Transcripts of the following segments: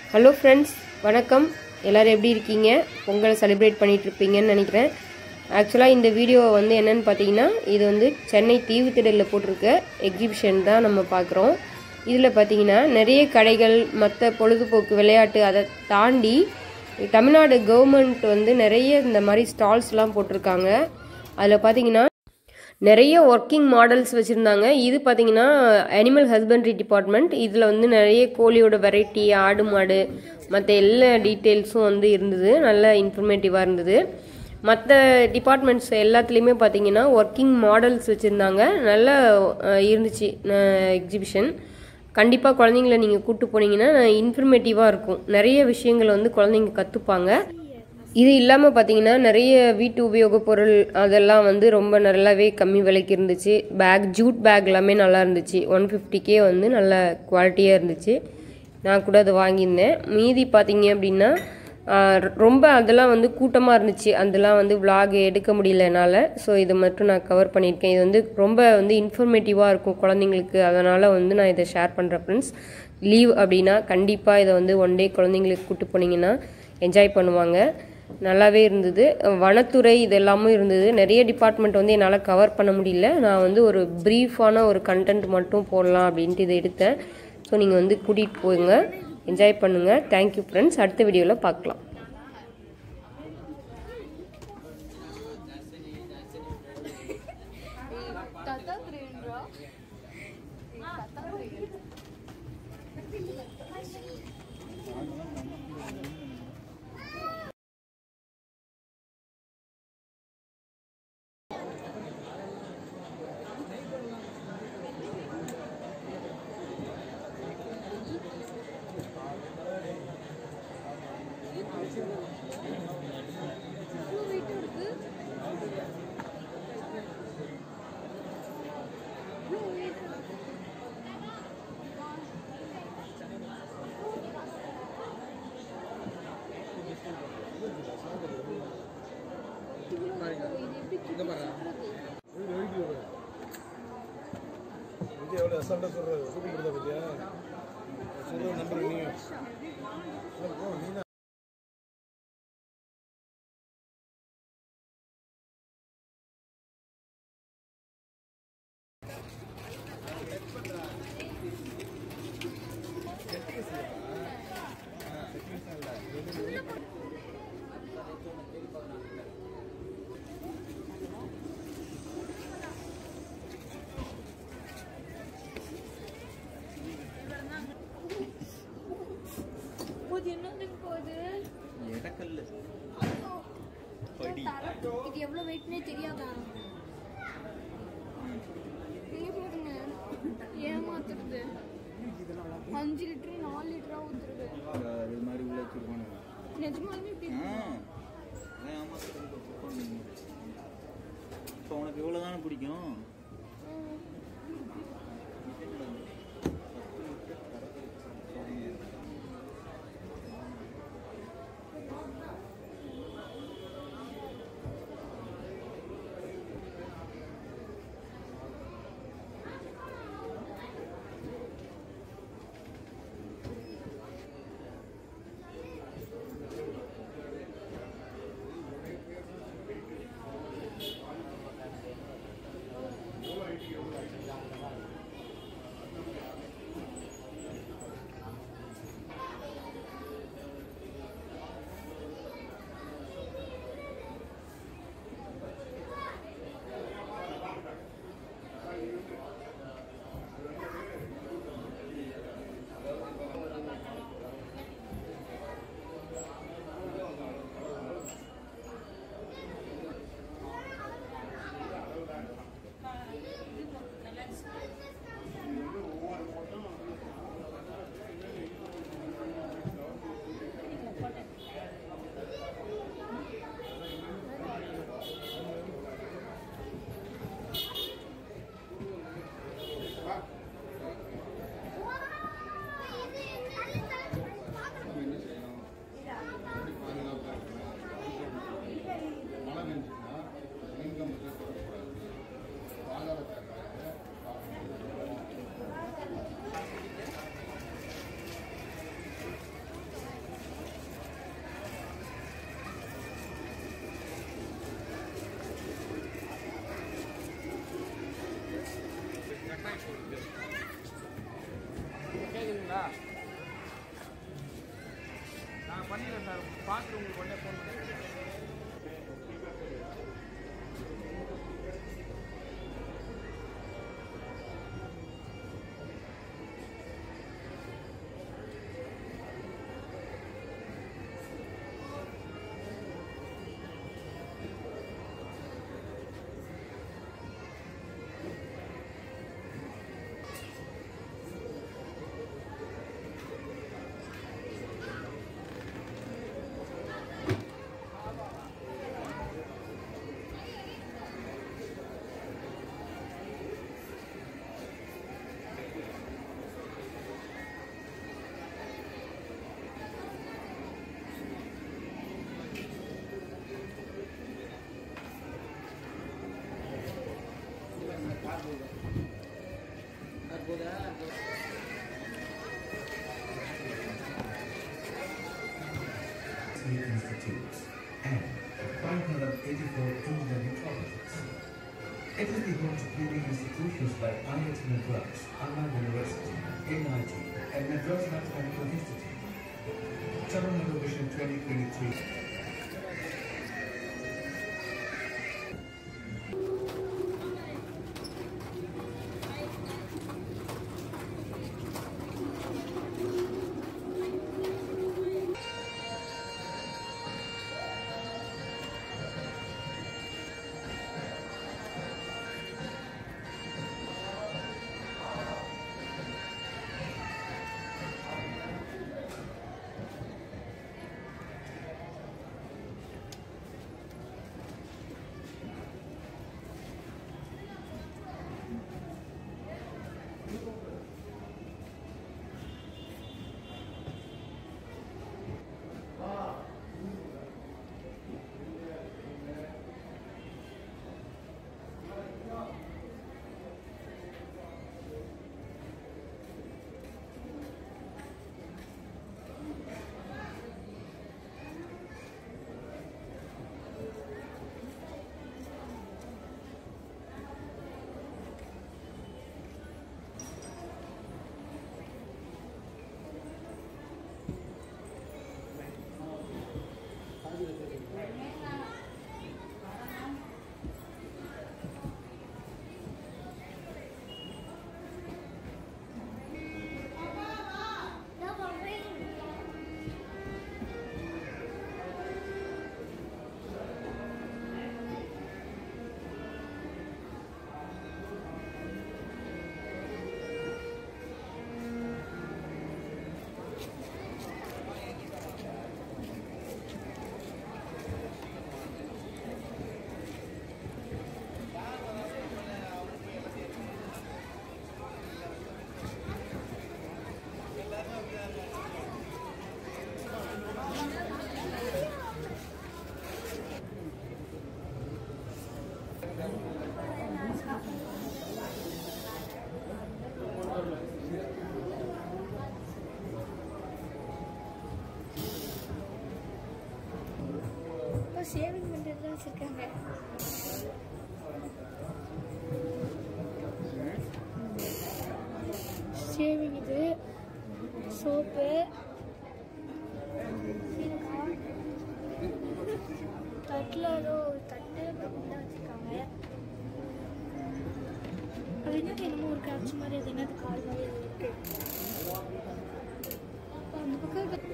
Hello friends வணக்கம் எல்லோரும் எப்படி இருக்கீங்க பொங்கலை செலிப்ரேட் பண்ணிட்டு இருப்பீங்கன்னு நினைக்கிறேன் ஆக்சுவலாக இந்த வீடியோவை வந்து என்னன்னு பார்த்தீங்கன்னா இது வந்து சென்னை தீவுத்திடலில் போட்டிருக்க எக்ஸிபிஷன் தான் நம்ம பார்க்குறோம் இதில் பார்த்தீங்கன்னா நிறைய கடைகள் மற்ற பொழுதுபோக்கு விளையாட்டு அதை தாண்டி தமிழ்நாடு கவர்மெண்ட் வந்து நிறைய இந்த மாதிரி ஸ்டால்ஸ்லாம் போட்டிருக்காங்க அதில் பார்த்தீங்கன்னா நிறைய ஒர்க்கிங் மாடல்ஸ் வச்சுருந்தாங்க இது பார்த்தீங்கன்னா அனிமல் ஹஸ்பண்ட்ரி டிபார்ட்மெண்ட் இதில் வந்து நிறைய கோழியோட வெரைட்டி ஆடு மாடு மற்ற எல்லா டீட்டெயில்ஸும் வந்து இருந்தது நல்ல இன்ஃபர்மேட்டிவாக இருந்தது மற்ற டிபார்ட்மெண்ட்ஸ் எல்லாத்துலேயுமே பார்த்தீங்கன்னா ஒர்க்கிங் மாடல்ஸ் வச்சுருந்தாங்க நல்லா அஹ், இருந்துச்சு எக்ஸிபிஷன் கண்டிப்பாக குழந்தைங்கள நீங்கள் கூப்பிட்டு போனீங்கன்னா இன்ஃபர்மேட்டிவாக இருக்கும் நிறைய விஷயங்கள் வந்து குழந்தைங்க கற்றுப்பாங்க இது இல்லாமல் பார்த்தீங்கன்னா நிறைய வீட்டு உபயோகப் பொருள் அதெல்லாம் வந்து ரொம்ப நல்லாவே கம்மி விலைக்கு இருந்துச்சு பேக் ஜூட் பேக் எல்லாமே நல்லா இருந்துச்சு ஒன் ஃபிஃப்டிக்கே வந்து நல்ல குவாலிட்டியாக இருந்துச்சு நான் கூட அதை வாங்கியிருந்தேன் மீதி பார்த்தீங்க அப்படின்னா ஆஹ், ரொம்ப அதெல்லாம் வந்து கூட்டமாக இருந்துச்சு அதெல்லாம் வந்து vlog எடுக்க முடியல என்னால் ஸோ இதை மட்டும் நான் கவர் பண்ணியிருக்கேன் இது வந்து ரொம்ப வந்து இன்ஃபர்மேட்டிவாக இருக்கும் குழந்தைங்களுக்கு அதனால் வந்து நான் இதை ஷேர் பண்ணுறேன் ஃப்ரெண்ட்ஸ் லீவ் அப்படின்னா கண்டிப்பாக இதை வந்து ஒன் டே குழந்தைங்களுக்கு கூட்டு போனீங்கன்னா என்ஜாய் பண்ணுவாங்க நல்லாவே இருந்தது வனத்துறை இதெல்லாமும் இருந்தது நிறைய டிபார்ட்மெண்ட் வந்து என்னால் கவர் பண்ண முடியல நான் வந்து ஒரு ப்ரீஃபான ஒரு கண்டென்ட் மட்டும் போடலாம் அப்படின்ட்டு இதை எடுத்தேன் ஸோ நீங்கள் வந்து கூட்டிகிட்டு போங்க என்ஜாய் பண்ணுங்கள் தேங்க்யூ ஃப்ரெண்ட்ஸ் அடுத்த வீடியோவில் பார்க்கலாம் விஜய் எவ்வளோ அசால்ட்டாக சொல்கிறாரு சூப்பர் கொடுத்தா பத்தியா சொல்கிற நம்பர் நீயும் போது என்னதுக்கு போகுது இடக்கல்லு படி இது எவ்வளவு வெயிட்னே தெரியாதா நீங்க பாருங்க ஏமாத்துறது அஞ்சு லிட்டர் நாலு லிட்டரா ஊத்துறது அது மாதிரி உள்ள வச்சிருப்பானுங்க நிஜமாலுமே இப்படி ஆ அதான் ஆமா இப்போ உனக்கு இவ்வளோ தானே பிடிக்கும் பண்ணிடுறேன் சார் பார்த்துட்டு உங்களுக்கு உடனே ஃபோன் பண்ணுறேன் Three institutes and 584 two-level colleges. It is the home to leading institutions like IIT Madras, Anna University, NIT, and Madras Mathematical Institute. Charan Innovation 2023. இப்போ சேவிங் பண்ணுறது தான் வச்சுருக்காங்க ஷேவிங் இது சோப்பு தட்டில் ஏதோ ஒரு தட்டு கப்பில் வச்சுருக்காங்க அது என்னது என்னமோ ஒரு கிராப்ஸ் மாதிரி அது என்னது கால் மாதிரி அது இருக்கு அப்போ அந்த பக்கம்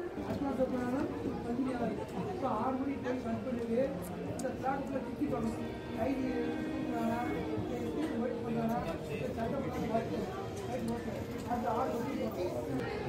இப்போ ஆறு மணிக்கு போய் கட் பண்ணிட்டு இந்த பிளாட்ல டிக்கெட் வாங்கணும் ஐடி வெயிட் பண்ணுறாங்க சட்டம் அந்த ஆறு மணிக்கு